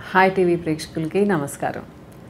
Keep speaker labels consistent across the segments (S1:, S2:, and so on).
S1: hi TV ప్రేక్షకులకి నమస్కారం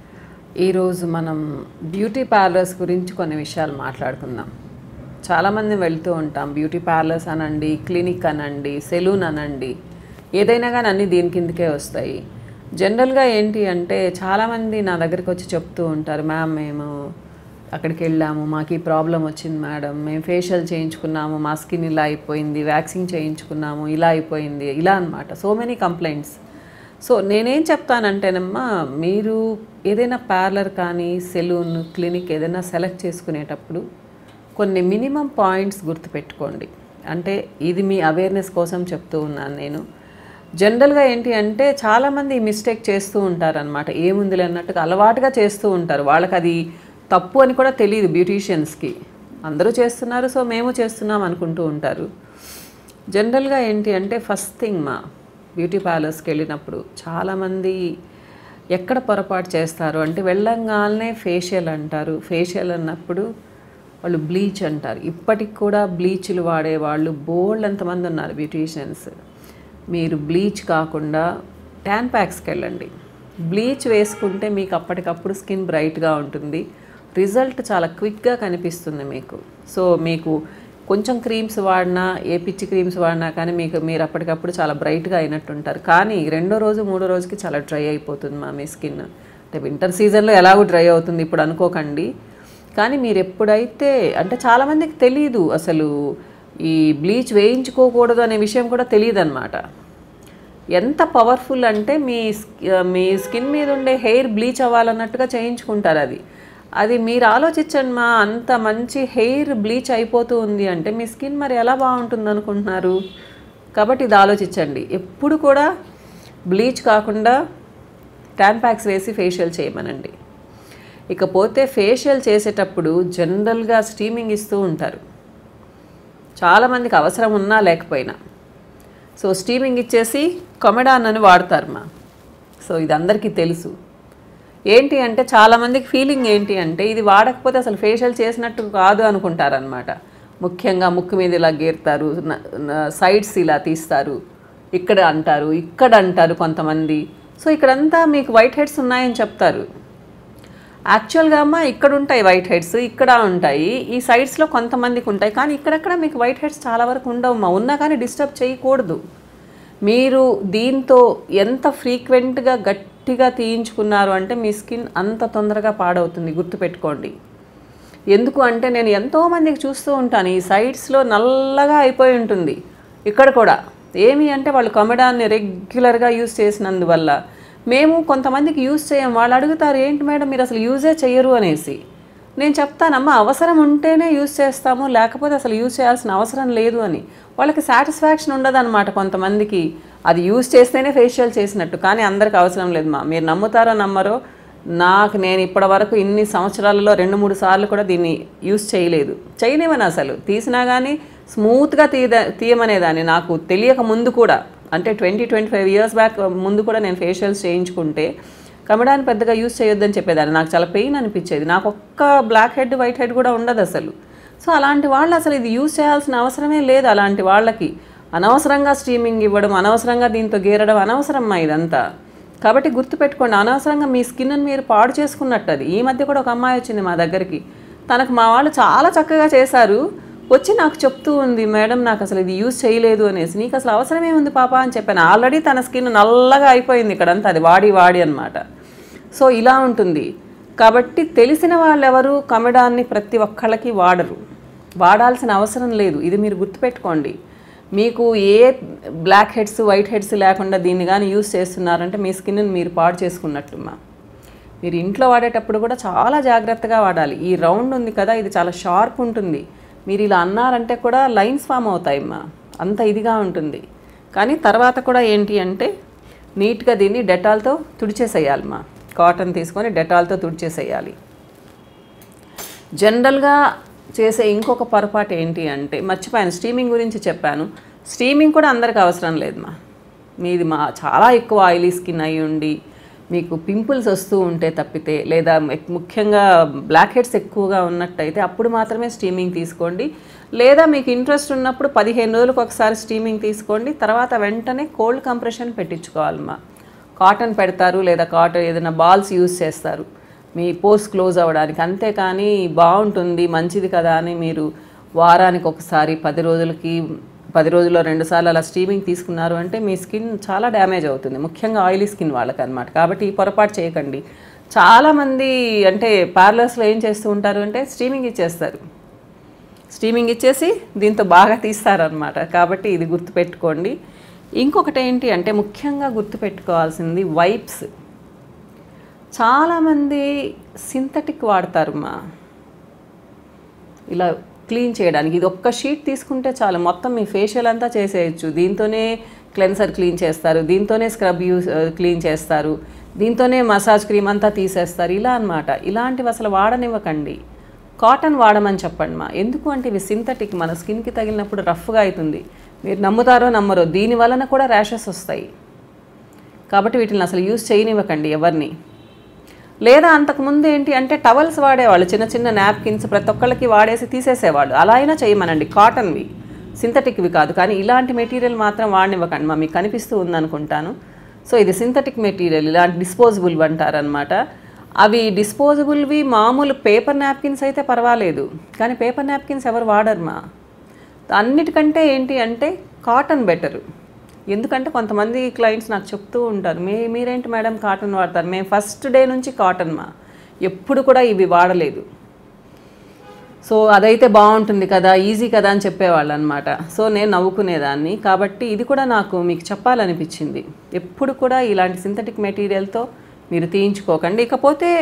S1: ఈరోజు మనం బ్యూటీ పార్లర్స్ గురించి కొన్ని విషయాలు మాట్లాడుకుందాం చాలామంది వెళ్తూ ఉంటాం బ్యూటీ పార్లర్స్ అనండి క్లినిక్ అనండి సెలూన్ అనండి ఏదైనా కానీ అన్నీ దీని కిందకే వస్తాయి జనరల్గా ఏంటి అంటే చాలామంది నా దగ్గరికి వచ్చి చెప్తూ ఉంటారు మ్యామ్ మేము అక్కడికి వెళ్ళాము మాకు ఈ ప్రాబ్లం వచ్చింది మేడం మేము ఫేషియల్ చేయించుకున్నాము మా స్కిన్ ఇలా అయిపోయింది వ్యాక్సింగ్ చేయించుకున్నాము ఇలా అయిపోయింది ఇలా అన్నమాట సో మెనీ కంప్లైంట్స్ సో నేనేం చెప్తానంటేనమ్మా మీరు ఏదైనా పార్లర్ కానీ సెలూన్ క్లినిక్ ఏదైనా సెలెక్ట్ చేసుకునేటప్పుడు కొన్ని మినిమం పాయింట్స్ గుర్తుపెట్టుకోండి అంటే ఇది మీ అవేర్నెస్ కోసం చెప్తూ ఉన్నాను నేను జనరల్గా ఏంటి అంటే చాలామంది ఈ మిస్టేక్ చేస్తూ ఉంటారనమాట ఏముందిలే అన్నట్టుగా అలవాటుగా చేస్తూ ఉంటారు వాళ్ళకి అది తప్పు అని కూడా తెలియదు బ్యూటీషియన్స్కి అందరూ చేస్తున్నారు సో మేము చేస్తున్నాం అనుకుంటూ ఉంటారు జనరల్గా ఏంటి అంటే ఫస్ట్ థింగ్ మా బ్యూటీ పార్లర్స్కి వెళ్ళినప్పుడు చాలామంది ఎక్కడ పొరపాటు చేస్తారు అంటే వెళ్ళంగానే ఫేషియల్ అంటారు ఫేషియల్ అన్నప్పుడు వాళ్ళు బ్లీచ్ అంటారు ఇప్పటికి కూడా బ్లీచ్లు వాడే వాళ్ళు బోల్డ్ ఎంతమంది ఉన్నారు బ్యూటీషియన్స్ మీరు బ్లీచ్ కాకుండా ట్యాన్ ప్యాక్స్కి వెళ్ళండి బ్లీచ్ వేసుకుంటే మీకు అప్పటికప్పుడు స్కిన్ బ్రైట్గా ఉంటుంది రిజల్ట్ చాలా క్విక్గా కనిపిస్తుంది మీకు సో మీకు కొంచెం క్రీమ్స్ వాడినా ఏ పిచ్చి క్రీమ్స్ వాడినా కానీ మీకు మీరు అప్పటికప్పుడు చాలా బ్రైట్గా అయినట్టు ఉంటారు కానీ రెండో రోజు మూడో రోజుకి చాలా డ్రై అయిపోతుంది మా మీ స్కిన్ అంటే వింటర్ సీజన్లో ఎలాగో డ్రై అవుతుంది ఇప్పుడు అనుకోకండి కానీ మీరు ఎప్పుడైతే అంటే చాలామందికి తెలియదు అసలు ఈ బ్లీచ్ వేయించుకోకూడదు అనే విషయం కూడా తెలియదు అనమాట ఎంత పవర్ఫుల్ అంటే మీ స్కి- మీ స్కిన్ మీద ఉండే హెయిర్ బ్లీచ్ అవ్వాలన్నట్టుగా చేయించుకుంటారు అది అది మీరు ఆలోచించండి మా అంత మంచి హెయిర్ బ్లీచ్ అయిపోతూ ఉంది అంటే మీ స్కిన్ మరి ఎలా బాగుంటుంది అనుకుంటున్నారు కాబట్టి ఇది ఆలోచించండి ఎప్పుడు కూడా బ్లీచ్ కాకుండా ట్యాన్ ప్యాక్స్ వేసి ఫేషియల్ చేయమనండి ఇకపోతే ఫేషియల్ చేసేటప్పుడు జనరల్గా స్టీమింగ్ ఇస్తూ ఉంటారు చాలామందికి అవసరం ఉన్నా లేకపోయినా సో స్టీమింగ్ ఇచ్చేసి కొమెడాన్ అని వాడతారు మా సో ఇది అందరికీ తెలుసు ఏంటి అంటే చాలామందికి ఫీలింగ్ ఏంటి అంటే ఇది వాడకపోతే అసలు ఫేషియల్ చేసినట్టు కాదు అనుకుంటారనమాట ముఖ్యంగా ముక్కు మీద ఇలా గీరుతారు సైడ్స్ ఇలా తీస్తారు ఇక్కడ అంటారు ఇక్కడ అంటారు కొంతమంది సో ఇక్కడంతా మీకు వైట్ హెడ్స్ ఉన్నాయని చెప్తారు యాక్చువల్గా అమ్మ ఇక్కడ ఉంటాయి వైట్ హెడ్స్ ఇక్కడ ఉంటాయి ఈ సైడ్స్లో కొంతమందికి ఉంటాయి కానీ ఇక్కడక్కడ మీకు వైట్ హెడ్స్ చాలా వరకు ఉండవమ్మా ఉన్నా కానీ డిస్టర్బ్ చేయకూడదు మీరు దీంతో ఎంత ఫ్రీక్వెంట్గా గట్టిగా తీయించుకున్నారు అంటే మీ స్కిన్ అంత తొందరగా పాడవుతుంది గుర్తుపెట్టుకోండి ఎందుకు అంటే నేను ఎంతోమందికి చూస్తూ ఉంటాను ఈ సైడ్స్లో నల్లగా అయిపోయి ఉంటుంది ఇక్కడ కూడా ఏమి అంటే వాళ్ళు కమెడాన్ని రెగ్యులర్గా యూస్ చేసినందువల్ల మేము కొంతమందికి యూస్ చేయం వాళ్ళు అడుగుతారు ఏంటి మేడం మీరు అసలు యూజే చేయరు అనేసి నేను చెప్తానమ్మా అవసరం ఉంటేనే యూస్ చేస్తాము లేకపోతే అసలు యూస్ చేయాల్సిన అవసరం లేదు అని వాళ్ళకి సాటిస్ఫాక్షన్ ఉండదన్నమాట కొంతమందికి అది యూస్ చేస్తేనే ఫేషియల్ చేసినట్టు కానీ అందరికి అవసరం లేదు మా మీరు నమ్ముతారో నమ్మరో నాకు నేను ఇప్పటి వరకు ఇన్ని సంవత్సరాలలో రెండు మూడు సార్లు కూడా దీన్ని యూస్ చేయలేదు చేయనివని అసలు తీసినా కానీ స్మూత్గా తీయ తీయమనేదాన్ని నాకు తెలియక ముందు కూడా అంటే twenty twenty five years back ముందు కూడా నేను ఫేషియల్స్ చేయించుకుంటే కమడాన్ని పెద్దగా యూస్ చేయొద్దని చెప్పేదాన్ని నాకు చాలా పెయిన్ అనిపించేది నాకు ఒక్క బ్లాక్ హెడ్ వైట్ హెడ్ కూడా ఉండదు అసలు సో అలాంటి వాళ్ళు అసలు ఇది యూస్ చేయాల్సిన అవసరమే లేదు అలాంటి వాళ్ళకి అనవసరంగా స్టీమింగ్ ఇవ్వడం అనవసరంగా దీంతో గీరడం అనవసరమ్మా ఇదంతా కాబట్టి గుర్తుపెట్టుకోండి అనవసరంగా మీ స్కిన్ మీరు పాడు చేసుకున్నట్టు అది ఈ మధ్య కూడా ఒక అమ్మాయి వచ్చింది మా దగ్గరికి తనకు మా వాళ్ళు చాలా చక్కగా చేశారు వచ్చి నాకు చెప్తూ ఉంది మేడం నాకు అసలు ఇది యూజ్ చేయలేదు అనేసి నీకు అసలు అవసరమే ఉంది పాప అని చెప్పాను ఆల్రెడీ తన స్కిన్ నల్లగా అయిపోయింది ఇక్కడంతా అది వాడి వాడి అనమాట సో ఇలా ఉంటుంది కాబట్టి తెలిసిన వాళ్ళు ఎవరు కమెడాన్ని ప్రతి ఒక్కళ్ళకి వాడరు వాడాల్సిన అవసరం లేదు ఇది మీరు గుర్తుపెట్టుకోండి మీకు ఏ బ్లాక్ హెడ్స్ వైట్ హెడ్స్ లేకుండా దీన్ని కానీ యూస్ చేస్తున్నారంటే మీ స్కిన్ని మీరు పాడు చేసుకున్నట్టుమా మీరు ఇంట్లో వాడేటప్పుడు కూడా చాలా జాగ్రత్తగా వాడాలి ఈ రౌండ్ ఉంది కదా ఇది చాలా షార్ప్ ఉంటుంది మీరు ఇలా అన్నారంటే కూడా లైన్స్ ఫామ్ అవుతాయమ్మా అంత ఇదిగా ఉంటుంది కానీ తర్వాత కూడా ఏంటి అంటే నీట్గా దీన్ని డెటాల్తో తుడిచేసేయాలమ్మా కాటన్ తీసుకొని డెటాల్తో తుడిచేసేయాలి జనరల్గా చేసే ఇంకొక పొరపాటు ఏంటి అంటే మర్చిపోయాను స్టీమింగ్ గురించి చెప్పాను స్టీమింగ్ కూడా అందరికి అవసరం లేదు మా మీది మా చాలా ఎక్కువ ఆయిలీ స్కిన్ అయి ఉండి మీకు పింపుల్స్ వస్తూ ఉంటే తప్పితే లేదా ఎక్- ముఖ్యంగా బ్లాక్ హెడ్స్ ఎక్కువగా ఉన్నట్టయితే అప్పుడు మాత్రమే స్టీమింగ్ తీసుకోండి లేదా మీకు ఇంట్రెస్ట్ ఉన్నప్పుడు పదిహేను రోజులకు ఒకసారి స్టీమింగ్ తీసుకోండి తర్వాత వెంటనే కోల్డ్ కంప్రెషన్ పెట్టించుకోవాలమ్మా కాటన్ పెడతారు లేదా కాటన్ ఏదైనా బాల్స్ యూస్ చేస్తారు మీ పోస్ట్ క్లోజ్ అవ్వడానికి అంతేకాని బాగుంటుంది మంచిది కదా అని మీరు వారానికి ఒకసారి పది రోజులకి పది రోజుల్లో రెండు సార్లు అలా స్టీమింగ్ తీసుకున్నారు అంటే మీ స్కిన్ చాలా డ్యామేజ్ అవుతుంది ముఖ్యంగా ఆయిలీ స్కిన్ వాళ్ళకి అనమాట కాబట్టి ఈ పొరపాటు చేయకండి చాలామంది అంటే పార్లర్స్లో ఏం చేస్తూ ఉంటారు అంటే స్టీమింగ్ ఇచ్చేస్తారు స్టీమింగ్ ఇచ్చేసి దీంతో బాగా తీస్తారనమాట కాబట్టి ఇది గుర్తుపెట్టుకోండి ఇంకొకటి ఏంటి అంటే ముఖ్యంగా గుర్తుపెట్టుకోవాల్సింది వైప్స్ చాలామంది సింథటిక్ వాడతారు మా ఇలా క్లీన్ చేయడానికి ఇది ఒక్క షీట్ తీసుకుంటే చాలు మొత్తం మీ ఫేషియల్ అంతా చేసేయచ్చు దీంతోనే క్లెన్సర్ క్లీన్ చేస్తారు దీంతోనే స్క్రబ్ యూస్ క్లీన్ చేస్తారు దీంతోనే మసాజ్ క్రీమ్ అంతా తీసేస్తారు ఇలా అన్నమాట ఇలాంటివి అసలు వాడనివ్వకండి కాటన్ వాడమని చెప్పండి మా ఎందుకు అంటే ఇవి సింథటిక్ మన స్కిన్కి తగిలినప్పుడు రఫ్గా అవుతుంది మీరు నమ్ముతారో నమ్మరో దీని వలన కూడా ర్యాషెస్ వస్తాయి కాబట్టి వీటిని అసలు యూజ్ చేయనివ్వకండి ఎవరిని లేదా అంతకుముందు ఏంటి అంటే టవల్స్ వాడేవాళ్ళు చిన్న చిన్న నాప్కిన్స్ ప్రతి ఒక్కళ్ళకి వాడేసి తీసేసేవాళ్ళు అలా అయినా చేయమనండి కాటన్వి సింథటిక్వి కాదు కానీ ఇలాంటి మెటీరియల్ మాత్రం వాడనివ్వకండి మా మీకు కనిపిస్తూ ఉందనుకుంటాను సో ఇది సింథటిక్ మెటీరియల్ ఇలాంటి డిస్పోజబుల్ అంటారనమాట అవి డిస్పోజబుల్వి మామూలు పేపర్ నాప్కిన్స్ అయితే పర్వాలేదు కానీ పేపర్ నాప్కిన్స్ ఎవరు వాడరు మా అన్నిటికంటే ఏంటి అంటే కాటన్ బెటరు ఎందుకంటే కొంతమంది క్లయింట్స్ నాకు చెప్తూ ఉంటారు మీ మీరేంటి మేడం కాటన్ వాడతారు మేము ఫస్ట్ డే నుంచి కాటన్ మా ఎప్పుడు కూడా ఇవి వాడలేదు సో అదైతే బాగుంటుంది కదా ఈజీ కదా అని చెప్పేవాళ్ళు అనమాట సో నేను నవ్వుకునేదాన్ని కాబట్టి ఇది కూడా నాకు మీకు చెప్పాలనిపించింది ఎప్పుడు కూడా ఇలాంటి సింథటిక్ మెటీరియల్తో మీరు తీయించుకోకండి ఇకపోతే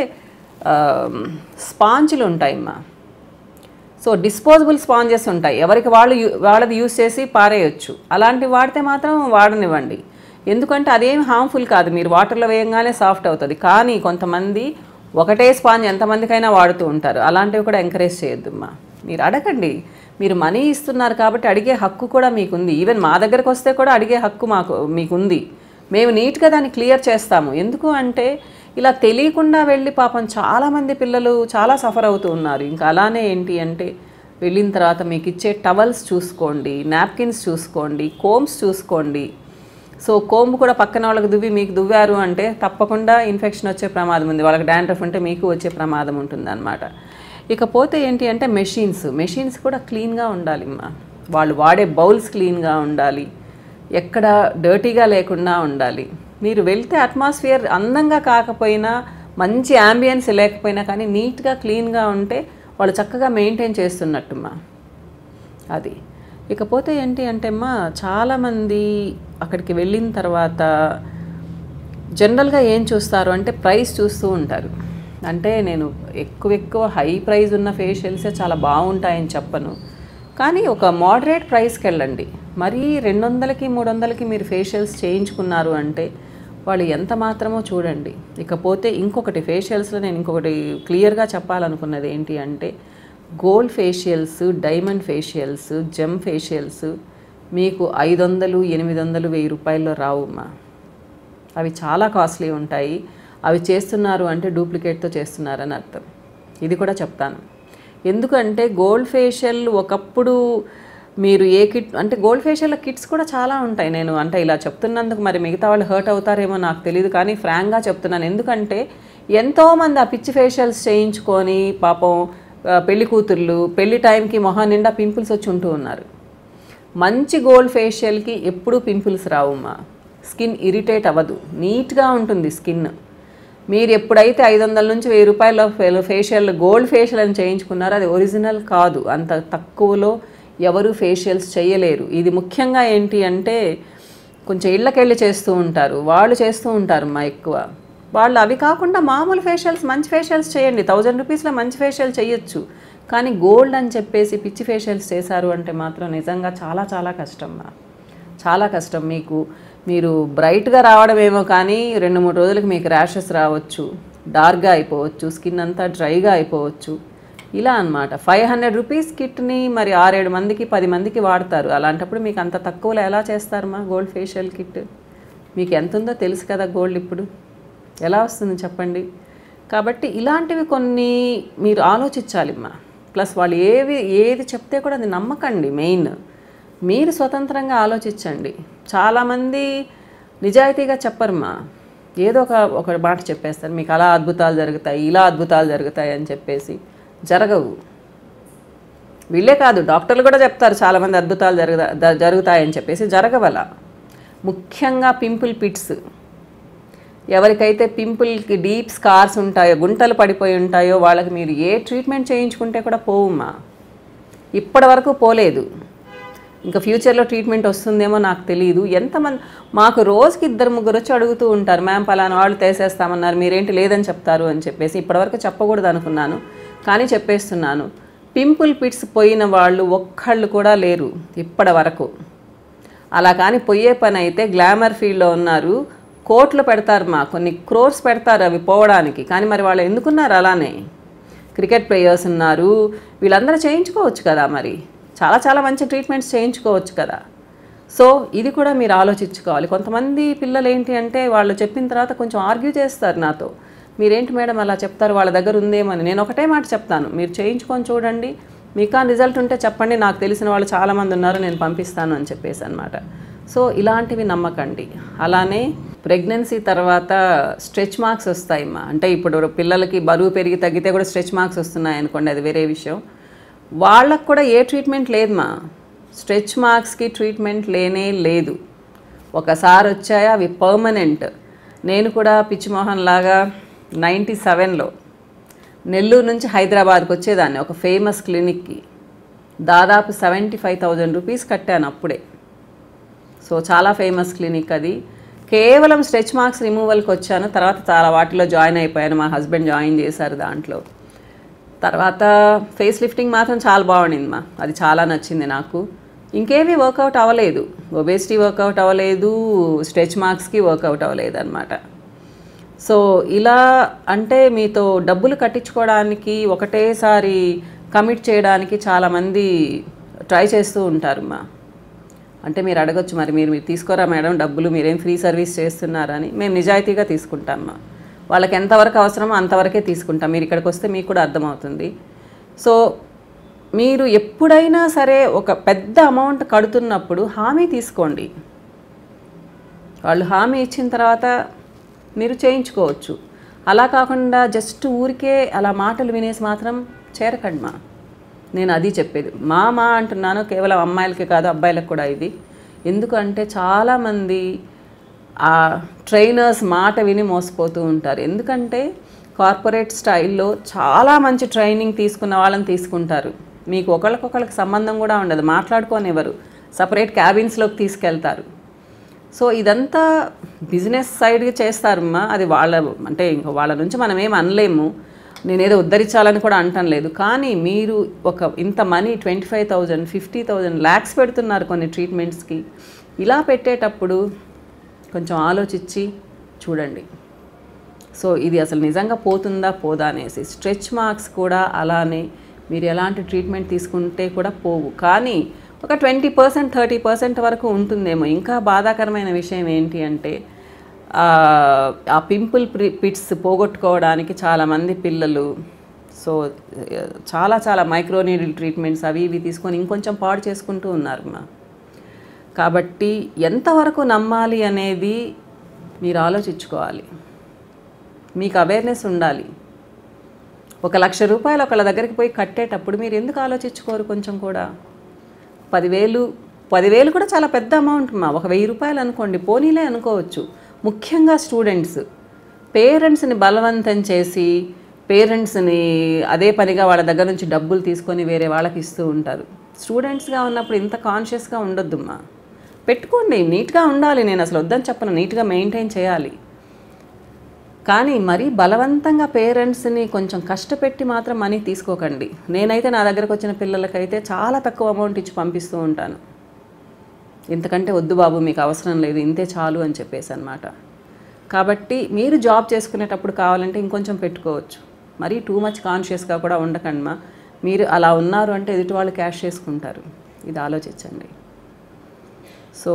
S1: స్పాంజ్లు ఉంటాయమ్మా సో డిస్పోజబుల్ స్పాంజెస్ ఉంటాయి ఎవరికి వాళ్ళు యూ- వాళ్ళది యూస్ చేసి పారేయొచ్చు అలాంటివి వాడితే మాత్రం వాడనివ్వండి ఎందుకంటే అదేం హార్మ్ఫుల్ కాదు మీరు వాటర్లో వేయంగానే సాఫ్ట్ అవుతుంది కానీ కొంతమంది ఒకటే స్పాంజ్ ఎంతమందికైనా వాడుతూ ఉంటారు అలాంటివి కూడా ఎంకరేజ్ చేయొద్దమ్మా మీరు అడగండి మీరు మనీ ఇస్తున్నారు కాబట్టి అడిగే హక్కు కూడా మీకుంది ఈవెన్ మా దగ్గరకు వస్తే కూడా అడిగే హక్కు మాకు మీకుంది మేము నీట్గా దాన్ని క్లియర్ చేస్తాము ఎందుకు అంటే ఇలా తెలియకుండా వెళ్ళి పాపం చాలామంది పిల్లలు చాలా సఫర్ అవుతూ ఉన్నారు ఇంకా అలానే ఏంటి అంటే వెళ్ళిన తర్వాత మీకు ఇచ్చే టవల్స్ చూసుకోండి నాప్కిన్స్ చూసుకోండి కోమ్స్ చూసుకోండి సో కోంబు కూడా పక్కన వాళ్ళకి దువ్వి మీకు దువ్వారు అంటే తప్పకుండా ఇన్ఫెక్షన్ వచ్చే ప్రమాదం ఉంది వాళ్ళకి డాండ్రఫ్ ఉంటే మీకు వచ్చే ప్రమాదం ఉంటుంది అనమాట ఇకపోతే ఏంటి అంటే మెషిన్స్ మెషిన్స్ కూడా క్లీన్గా ఉండాలి అమ్మా వాళ్ళు వాడే బౌల్స్ క్లీన్గా ఉండాలి ఎక్కడ డర్టీగా లేకుండా ఉండాలి మీరు వెళ్తే అట్మాస్ఫియర్ అందంగా కాకపోయినా మంచి యాంబియన్స్ లేకపోయినా కానీ నీట్గా క్లీన్గా ఉంటే వాళ్ళు చక్కగా మెయింటైన్ చేస్తున్నట్టుమ్మా అది ఇకపోతే ఏంటి అంటే అమ్మా చాలామంది అక్కడికి వెళ్ళిన తర్వాత జనరల్గా ఏం చూస్తారు అంటే ప్రైస్ చూస్తూ ఉంటారు అంటే నేను ఎక్కువ ఎక్కువ హై ప్రైస్ ఉన్న ఫేషియల్సే చాలా బాగుంటాయని చెప్పను కానీ ఒక మోడరేట్ ప్రైస్కి వెళ్ళండి మరీ రెండు వందలకి మూడు వందలకి మీరు ఫేషియల్స్ చేయించుకున్నారు అంటే వాళ్ళు ఎంత మాత్రమో చూడండి ఇకపోతే ఇంకొకటి ఫేషియల్స్లో నేను ఇంకొకటి క్లియర్గా చెప్పాలనుకున్నది ఏంటి అంటే gold facials diamond facials gem facials మీకు ఐదు వందలు ఎనిమిది వందలు వెయ్యి రూపాయల్లో రావుమ్మా అవి చాలా కాస్ట్లీ ఉంటాయి అవి చేస్తున్నారు అంటే డూప్లికేట్తో చేస్తున్నారని అర్థం ఇది కూడా చెప్తాను ఎందుకంటే గోల్డ్ ఫేషియల్ ఒకప్పుడు మీరు ఏ కిట్ అంటే గోల్డ్ ఫేషియల్ కిట్స్ కూడా చాలా ఉంటాయి నేను అంటే ఇలా చెప్తున్నందుకు మరి మిగతా వాళ్ళు హర్ట్ అవుతారేమో నాకు తెలియదు కానీ ఫ్రాంక్గా చెప్తున్నాను ఎందుకంటే ఎంతోమంది ఆ పిచ్చి ఫేషియల్స్ చేయించుకొని పాపం ఆ, పెళ్లి కూతుర్లు పెళ్లి టైంకి మొహం నిండా పింపుల్స్ వచ్చి ఉంటూ ఉన్నారు మంచి గోల్డ్ ఫేషియల్కి ఎప్పుడూ పింపుల్స్ రావుమ్మా స్కిన్ ఇరిటేట్ అవ్వదు నీట్గా ఉంటుంది స్కిన్ మీరు ఎప్పుడైతే ఐదు వందల నుంచి వెయ్యి రూపాయల ఫే- ఫేషియల్ గోల్డ్ ఫేషియల్ అని చేయించుకున్నారో అది ఒరిజినల్ కాదు అంత తక్కువలో ఎవరు ఫేషియల్స్ చేయలేరు ఇది ముఖ్యంగా ఏంటి అంటే కొంచెం ఇళ్ళకెళ్ళి చేస్తూ ఉంటారు వాళ్ళు చేస్తూ ఉంటారు మా ఎక్కువ వాళ్ళు అవి కాకుండా మామూలు ఫేషియల్స్ మంచి ఫేషియల్స్ చేయండి థౌజండ్ రూపీస్లో మంచి ఫేషియల్ చేయొచ్చు కానీ గోల్డ్ అని చెప్పేసి పిచ్చి ఫేషియల్స్ చేశారు అంటే మాత్రం నిజంగా చాలా చాలా కష్టం మా చాలా కష్టం మీకు మీరు బ్రైట్గా రావడమేమో కానీ రెండు మూడు రోజులకి మీకు ర్యాషెస్ రావచ్చు డార్క్గా అయిపోవచ్చు స్కిన్ అంతా డ్రైగా అయిపోవచ్చు ఇలా అన్నమాట ఫైవ్ హండ్రెడ్ రూపీస్ కిట్ని మరి ఆరేడు మందికి పది మందికి వాడతారు అలాంటప్పుడు మీకు అంత తక్కువలో ఎలా చేస్తారు మా గోల్డ్ ఫేషియల్ కిట్ మీకు ఎంత ఉందో తెలుసు కదా గోల్డ్ ఇప్పుడు ఎలా వస్తుంది చెప్పండి కాబట్టి ఇలాంటివి కొన్ని మీరు ఆలోచించాలి అమ్మా ప్లస్ వాళ్ళు ఏవి ఏది చెప్తే కూడా అది నమ్మకండి మెయిన్ మీరు స్వతంత్రంగా ఆలోచించండి చాలామంది నిజాయితీగా చెప్పరమ్మా ఏదో ఒక ఒక మాట చెప్పేస్తారు మీకు అలా అద్భుతాలు జరుగుతాయి ఇలా అద్భుతాలు జరుగుతాయి అని చెప్పేసి జరగవు వీళ్ళే కాదు డాక్టర్లు కూడా చెప్తారు చాలామంది అద్భుతాలు జరుగుతా ద- జరుగుతాయని చెప్పేసి జరగవల ముఖ్యంగా పింపుల్ పిట్స్ ఎవరికైతే పింపుల్కి డీప్ స్కార్స్ ఉంటాయో గుంటలు పడిపోయి ఉంటాయో వాళ్ళకి మీరు ఏ ట్రీట్మెంట్ చేయించుకుంటే కూడా పోవుమా ఇప్పటి వరకు పోలేదు ఇంకా ఫ్యూచర్లో ట్రీట్మెంట్ వస్తుందేమో నాకు తెలియదు ఎంతమంది మాకు రోజుకి ఇద్దరు ముగ్గురు వచ్చి అడుగుతూ ఉంటారు మ్యామ్ పలానా వాళ్ళు తీసేస్తామన్నారు మీరేంటి లేదని చెప్తారు అని చెప్పేసి ఇప్పటివరకు చెప్పకూడదు అనుకున్నాను కానీ చెప్పేస్తున్నాను పింపుల్ పిట్స్ పోయిన వాళ్ళు ఒక్కళ్ళు కూడా లేరు ఇప్పటి వరకు అలా కానీ పోయే పని అయితే గ్లామర్ ఫీల్డ్లో ఉన్నారు కోట్లు పెడతారు మా కొన్ని క్రోర్స్ పెడతారు అవి పోవడానికి కానీ మరి వాళ్ళు ఎందుకున్నారు అలానే క్రికెట్ ప్లేయర్స్ ఉన్నారు వీళ్ళందరూ చేయించుకోవచ్చు కదా మరి చాలా చాలా మంచి ట్రీట్మెంట్స్ చేయించుకోవచ్చు కదా సో ఇది కూడా మీరు ఆలోచించుకోవాలి కొంతమంది పిల్లలు ఏంటి అంటే వాళ్ళు చెప్పిన తర్వాత కొంచెం ఆర్గ్యూ చేస్తారు నాతో మీరేంటి మేడం అలా చెప్తారు వాళ్ళ దగ్గర ఉందేమని నేను ఒకటే మాట చెప్తాను మీరు చేయించుకొని చూడండి మీకు ఆ రిజల్ట్ ఉంటే చెప్పండి నాకు తెలిసిన వాళ్ళు చాలామంది ఉన్నారు నేను పంపిస్తాను అని చెప్పేసి అనమాట సో ఇలాంటివి నమ్మకండి అలానే ప్రెగ్నెన్సీ తర్వాత స్ట్రెచ్ మార్క్స్ వస్తాయి మా అంటే ఇప్పుడు పిల్లలకి బరువు పెరిగి తగ్గితే కూడా స్ట్రెచ్ మార్క్స్ వస్తున్నాయి అనుకోండి అది వేరే విషయం వాళ్ళకు కూడా ఏ ట్రీట్మెంట్ లేదు మా స్ట్రెచ్ మార్క్స్కి ట్రీట్మెంట్ లేనే లేదు ఒకసారి వచ్చాయా అవి పర్మనెంట్ నేను కూడా పిచ్చిమోహన్ లాగా నైంటీ సెవెన్లో నెల్లూరు నుంచి హైదరాబాద్కి వచ్చేదాన్ని ఒక ఫేమస్ క్లినిక్కి దాదాపు సెవెంటీ ఫైవ్ థౌజండ్ రూపీస్ కట్టాను అప్పుడే సో చాలా ఫేమస్ క్లినిక్ అది కేవలం స్ట్రెచ్ మార్క్స్ రిమూవల్కి వచ్చాను తర్వాత చాలా వాటిలో జాయిన్ అయిపోయాను మా హస్బెండ్ జాయిన్ చేశారు దాంట్లో తర్వాత ఫేస్ లిఫ్టింగ్ మాత్రం చాలా బాగుండింది మా అది చాలా నచ్చింది నాకు ఇంకేమీ వర్కౌట్ అవ్వలేదు ఒబేసిటీ వర్కౌట్ అవ్వలేదు స్ట్రెచ్ మార్క్స్కి వర్కౌట్ అవ్వలేదు అనమాట సో ఇలా అంటే మీతో డబ్బులు కట్టించుకోవడానికి ఒకటేసారి కమిట్ చేయడానికి చాలామంది ట్రై చేస్తూ ఉంటారు మా అంటే మీరు అడగొచ్చు మరి మీరు మీరు తీసుకోరా మేడం డబ్బులు మీరేం ఫ్రీ సర్వీస్ చేస్తున్నారని మేము నిజాయితీగా తీసుకుంటామమ్మా వాళ్ళకి ఎంతవరకు అవసరమో అంతవరకే తీసుకుంటాం మీరు ఇక్కడికి వస్తే మీకు కూడా అర్థమవుతుంది సో మీరు ఎప్పుడైనా సరే ఒక పెద్ద అమౌంట్ కడుతున్నప్పుడు హామీ తీసుకోండి వాళ్ళు హామీ ఇచ్చిన తర్వాత మీరు చేయించుకోవచ్చు అలా కాకుండా జస్ట్ ఊరికే అలా మాటలు వినేసి మాత్రం చేరకండి మా నేను అది చెప్పేది మా మా అంటున్నాను కేవలం అమ్మాయిలకి కాదు అబ్బాయిలకు కూడా ఇది ఎందుకంటే చాలామంది ఆ ట్రైనర్స్ మాట విని మోసపోతూ ఉంటారు ఎందుకంటే కార్పొరేట్ స్టైల్లో చాలా మంచి ట్రైనింగ్ తీసుకున్న వాళ్ళని తీసుకుంటారు మీకు ఒకళ్ళకొకళ్ళకి సంబంధం కూడా ఉండదు మాట్లాడుకోనివ్వరు సపరేట్ క్యాబిన్స్లోకి తీసుకెళ్తారు సో ఇదంతా బిజినెస్ సైడ్కి చేస్తారమ్మా అది వాళ్ళ అంటే ఇంకా వాళ్ళ నుంచి మనం ఏం అనలేము నేనేదో ఉద్ధరించాలని కూడా అంటం లేదు కానీ మీరు ఒక ఇంత money twenty five thousand fifty thousand lakhs పెడుతున్నారు కొన్ని ట్రీట్మెంట్స్కి ఇలా పెట్టేటప్పుడు కొంచెం ఆలోచించి చూడండి సో ఇది అసలు నిజంగా పోతుందా పోదా అనేసి స్ట్రెచ్ మార్క్స్ కూడా అలానే మీరు ఎలాంటి ట్రీట్మెంట్ తీసుకుంటే కూడా పోవు కానీ ఒక ట్వంటీ పర్సెంట్ థర్టీ పర్సెంట్ వరకు ఉంటుందేమో ఇంకా బాధాకరమైన విషయం ఏంటి అంటే ఆ, ఆ పింపుల్ పిట్స్ పోగొట్టుకోవడానికి చాలామంది పిల్లలు సో చాలా చాలా మైక్రోనీడిల్ ట్రీట్మెంట్స్ అవి ఇవి తీసుకొని ఇంకొంచెం పాడు చేసుకుంటూ ఉన్నారు మా కాబట్టి ఎంతవరకు నమ్మాలి అనేది మీరు ఆలోచించుకోవాలి మీకు అవేర్నెస్ ఉండాలి ఒక లక్ష రూపాయలు ఒకళ్ళ దగ్గరికి పోయి కట్టేటప్పుడు మీరు ఎందుకు ఆలోచించుకోరు కొంచెం కూడా పదివేలు పదివేలు కూడా చాలా పెద్ద అమౌంట్ మా ఒక వెయ్యి రూపాయలు అనుకోండి పోనీలే అనుకోవచ్చు ముఖ్యంగా స్టూడెంట్స్ పేరెంట్స్ని బలవంతం చేసి పేరెంట్స్ని అదే పనిగా వాళ్ళ దగ్గర నుంచి డబ్బులు తీసుకొని వేరే వాళ్ళకి ఇస్తూ ఉంటారు స్టూడెంట్స్గా ఉన్నప్పుడు ఇంత కాన్షియస్గా ఉండొద్దమ్మా పెట్టుకోండి నీట్గా ఉండాలి నేను అసలు వద్దని చెప్పను నీట్గా మెయింటైన్ చేయాలి కానీ మరీ బలవంతంగా పేరెంట్స్ని కొంచెం కష్టపెట్టి మాత్రం మనీ తీసుకోకండి నేనైతే నా దగ్గరకు వచ్చిన పిల్లలకైతే చాలా తక్కువ అమౌంట్ ఇచ్చి పంపిస్తూ ఉంటాను ఇంతకంటే వద్దు బాబు మీకు అవసరం లేదు ఇంతే చాలు అని చెప్పేసి అనమాట కాబట్టి మీరు జాబ్ చేసుకునేటప్పుడు కావాలంటే ఇంకొంచెం పెట్టుకోవచ్చు మరీ టూ మచ్ కాన్షియస్గా కూడా ఉండకండి మా మీరు అలా ఉన్నారు అంటే ఎదుటి వాళ్ళు క్యాష్ చేసుకుంటారు ఇది ఆలోచించండి సో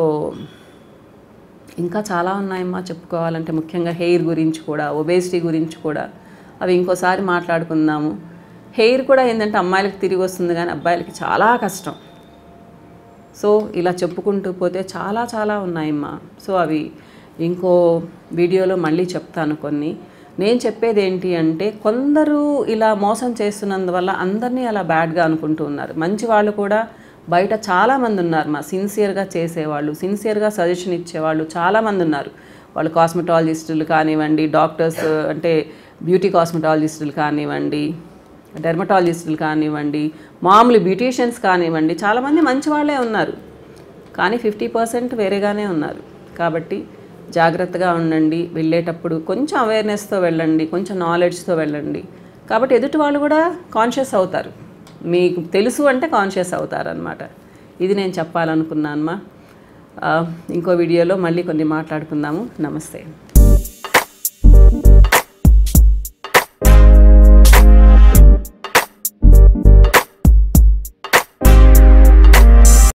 S1: ఇంకా చాలా ఉన్నాయమ్మా చెప్పుకోవాలంటే ముఖ్యంగా హెయిర్ గురించి కూడా ఒబేసిటీ గురించి కూడా అవి ఇంకోసారి మాట్లాడుకుందాము హెయిర్ కూడా ఏంటంటే అమ్మాయిలకి తిరిగి వస్తుంది కానీ అబ్బాయిలకి చాలా కష్టం సో ఇలా చెప్పుకుంటూ పోతే చాలా చాలా ఉన్నాయమ్మా సో అవి ఇంకో వీడియోలో మళ్ళీ చెప్తాను కొన్ని నేను చెప్పేది ఏంటి అంటే కొందరు ఇలా మోసం చేస్తున్నందువల్ల అందరినీ అలా బ్యాడ్గా అనుకుంటూ ఉన్నారు మంచి వాళ్ళు కూడా బయట చాలామంది ఉన్నారు మా సిన్సియర్గా చేసేవాళ్ళు సిన్సియర్గా సజెషన్ ఇచ్చేవాళ్ళు చాలామంది ఉన్నారు వాళ్ళు కాస్మెటాలజిస్టులు కానివ్వండి డాక్టర్స్ అంటే బ్యూటీ కాస్మెటాలజిస్టులు కానివ్వండి డెర్మటాలజిస్టులు కానివ్వండి మామూలు బ్యూటీషియన్స్ కానివ్వండి చాలామంది మంచి వాళ్ళే ఉన్నారు కానీ ఫిఫ్టీ పర్సెంట్ వేరేగానే ఉన్నారు కాబట్టి జాగ్రత్తగా ఉండండి వెళ్ళేటప్పుడు కొంచెం అవేర్నెస్తో వెళ్ళండి కొంచెం నాలెడ్జ్తో వెళ్ళండి కాబట్టి ఎదుటి వాళ్ళు కూడా కాన్షియస్ అవుతారు మీకు తెలుసు అంటే కాన్షియస్ అవుతారు అనమాట ఇది నేను చెప్పాలనుకున్నానమ్మా ఆ, ఇంకో వీడియోలో మళ్ళీ కొన్ని మాట్లాడుకుందాము నమస్తే